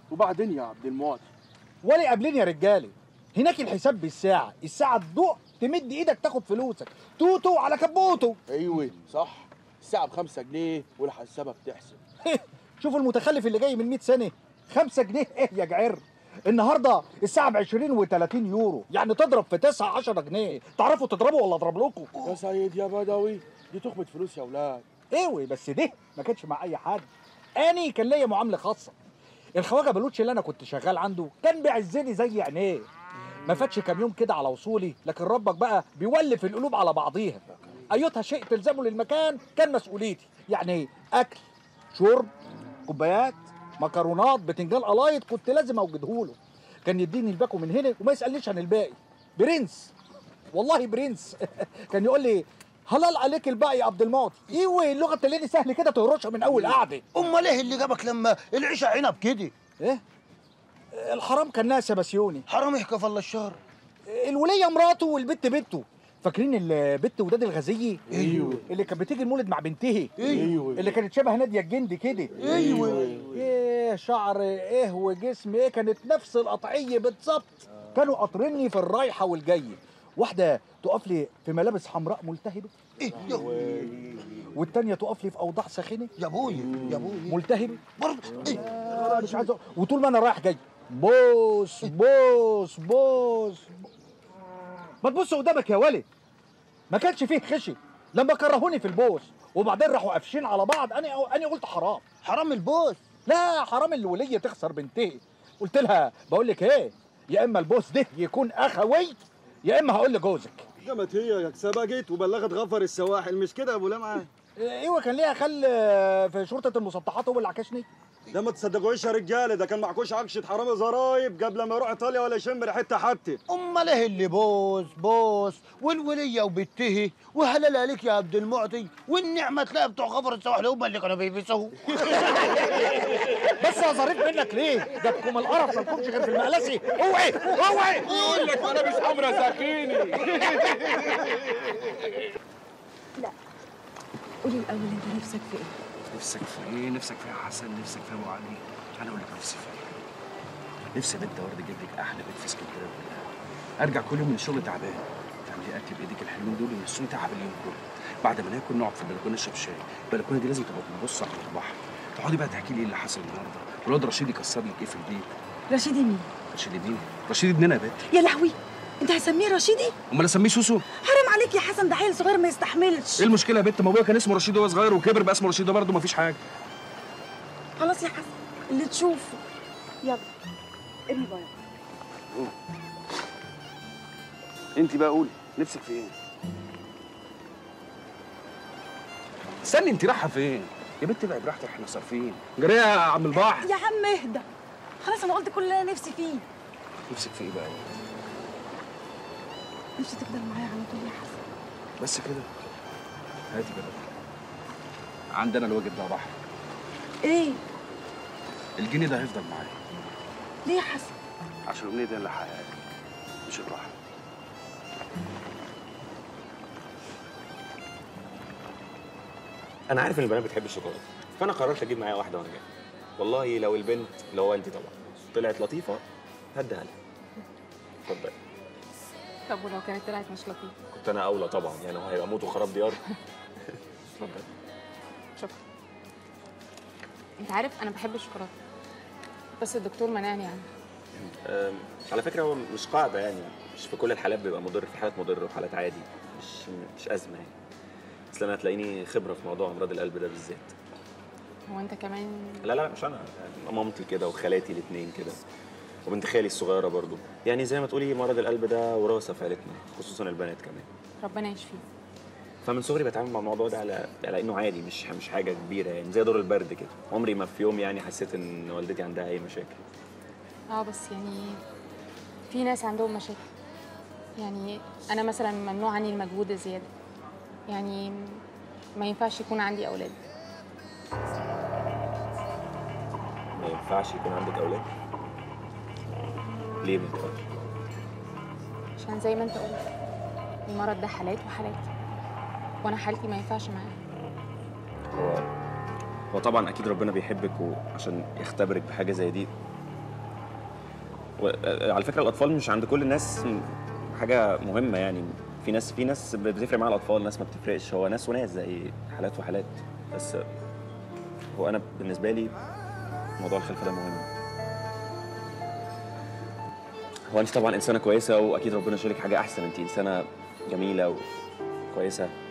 وبعدين يا عبد المعطي ولا قابلين يا رجالي هناك الحساب بالساعة الساعة تدق تمد ايدك تاخد فلوسك توتو على كبوتو ايوه صح الساعه بخمسة جنيه والحسابه بتحسب شوفوا المتخلف اللي جاي من 100 سنة خمسة جنيه ايه يا جعر النهارده الساعة ب 20 و30 يورو يعني تضرب في 9 10 جنيه تعرفوا تضربوا ولا اضرب لكم يا سيد يا بدوي دي تخبط فلوس يا ولاد ايوه بس ده ما كانش مع اي حد اني كان ليا معامله خاصه الخواجه بلوتش اللي انا كنت شغال عنده كان بيعزني زي عينيه ما فاتش كام يوم كده على وصولي لكن ربك بقى بيولف القلوب على بعضيها ايتها شيء تلزمه للمكان كان مسؤوليتي يعني اكل شرب كوبايات مكرونات بتنجان قلايط كنت لازم اوجدهوله كان يديني الباكو من هنا وما يسالنيش عن الباقي برنس والله برنس كان يقول لي هلال عليك الباقي يا عبد المعطي ايوه اللغه التليني سهل كده تهرشها من اول قعده امال ايه اللي جابك لما العيشه عنب كده ايه الحرام كان ناس يا بسيوني حرام يحكي الله الشهر الوليه مراته والبت بنته فاكرين البت وداد الغزية ايوه اللي كانت بتيجي المولد مع بنتها ايوه اللي كانت شبه ناديه الجندي كده ايوه ايه شعر ايه وجسم ايه كانت نفس القطعيه بالظبط كانوا قاطريني في الرايحه والجايه واحده تقف لي في ملابس حمراء ملتهبه ايه يا والتانيه تقف لي في اوضاع ساخنه يا ابويا يا ابويا ملتهبه برضه ايه آه مش عايز أقول- وطول ما انا رايح جاي بوس بوس بوس ما تبص قدامك يا ولد ما كانش فيه خشي لما كرهوني في البوس وبعدين راحوا قافشين على بعض انا انا قلت حرام حرام البوس لا حرام الوليه تخسر بنتها قلت لها بقول لك ايه يا اما البوس ده يكون اخوي يا اما هقول لجوزك قامت هي سبقت وبلغت غفر السواحل مش كده يا ابو لمعه ايوه كان ليها خل آه، في شرطه المسطحات هو اللي عكشني ده ما تصدقوش يا رجاله ده كان معكوش عكشه حرامي زرايب قبل ما يروح ايطاليا ولا يشم ريحتها حتى امال ايه اللي بوس بوس والوليه وبنته وهلال عليك يا عبد المعطي والنعمه تلاقي بتوع غفر السواحل هم اللي كانوا بيبيسوه بس يا ظريف منك ليه جابكم القرف ما لكمش غير في المقلسي اوعي اوعي يقول لك انا مش حمرا ساخيني لا قولي الاول انت نفسك في ايه نفسك في ايه نفسك في يا حسن نفسك في ابو علي انا اقول لك نفسي في ايه نفسي يا بنت ورد اجيب لك احلى بيت في اسكندريه كلها ارجع كل يوم من الشغل تعبان تعملي اكل بايدك الحلوين دول ينسوني تعب اليوم كله بعد ما ناكل نقعد في البلكونه نشرب شاي البلكونه دي لازم تبقى بنبص على البحر تقعدي بقى تحكي لي ايه اللي حصل النهارده والواد رشيد يكسر لك ايه في البيت رشيدي مين رشيد مين رشيد ابننا يا بنت يا لهوي انت هتسميه رشيدي امال اسميه سوسو حرام عليك يا حسن ده عيل صغير ما يستحملش ايه المشكله يا بنت ما ابويا كان اسمه رشيد وهو صغير وكبر بقى اسمه رشيد برضه مفيش حاجه خلاص يا حسن اللي تشوفه يلا ارمي بقى انت بقى قولي نفسك في ايه استني انت رايحه فين يا بنت بقى براحتك احنا صارفين جري يا عم البحر يا عم اهدى خلاص انا قلت كل اللي انا نفسي فيه نفسك في ايه بقى نفسي تفضل معايا على طول يا حسن بس كده هاتي بقى عندنا الواجب ده بحر ايه الجنيه ده هيفضل معايا ليه يا حسن عشان الأمنية دي اللي حققها مش الراحة انا عارف ان البنات بتحب الشوكولاته فانا قررت اجيب معايا واحده وانا جاي والله لو البنت اللي هو انت طبعا طلعت لطيفه هديها لها اتفضل طب ولو كانت طلعت مش لطيفة كنت انا اولى طبعا يعني هو هيبقى موت وخراب ديار اتفضل شكرا انت عارف انا بحب الشوكولاتة بس الدكتور منعني عنها أم، على فكره هو مش قاعده يعني مش في كل الحالات بيبقى مضر في حالات مضر وحالات عادي مش مش ازمه يعني اصل انا هتلاقيني خبره في موضوع امراض القلب ده بالذات هو انت كمان لا لا مش انا يعني مامتي كده وخالاتي الاثنين كده وبنت خالي الصغيره برضو يعني زي ما تقولي مرض القلب ده وراثه في عيلتنا خصوصا البنات كمان ربنا يشفيه فمن صغري بتعامل مع الموضوع ده على على انه عادي مش مش حاجه كبيره يعني زي دور البرد كده عمري ما في يوم يعني حسيت ان والدتي عندها اي مشاكل اه بس يعني في ناس عندهم مشاكل يعني انا مثلا ممنوع عني المجهود الزياده يعني ما ينفعش يكون عندي اولاد ما ينفعش يكون عندك اولاد ليه ما ينفعش عشان زي ما انت قلت المرض ده حالات وحالات وانا حالتي ما ينفعش معاه هو هو طبعا اكيد ربنا بيحبك وعشان يختبرك بحاجه زي دي وعلى فكره الاطفال مش عند كل الناس حاجه مهمه يعني في ناس في ناس بتفرق مع الاطفال ناس ما بتفرقش هو ناس وناس زي حالات وحالات بس هو انا بالنسبه لي موضوع الخلفه ده مهم هو انت طبعا انسانه كويسه واكيد ربنا شارك حاجه احسن انت انسانه جميله وكويسه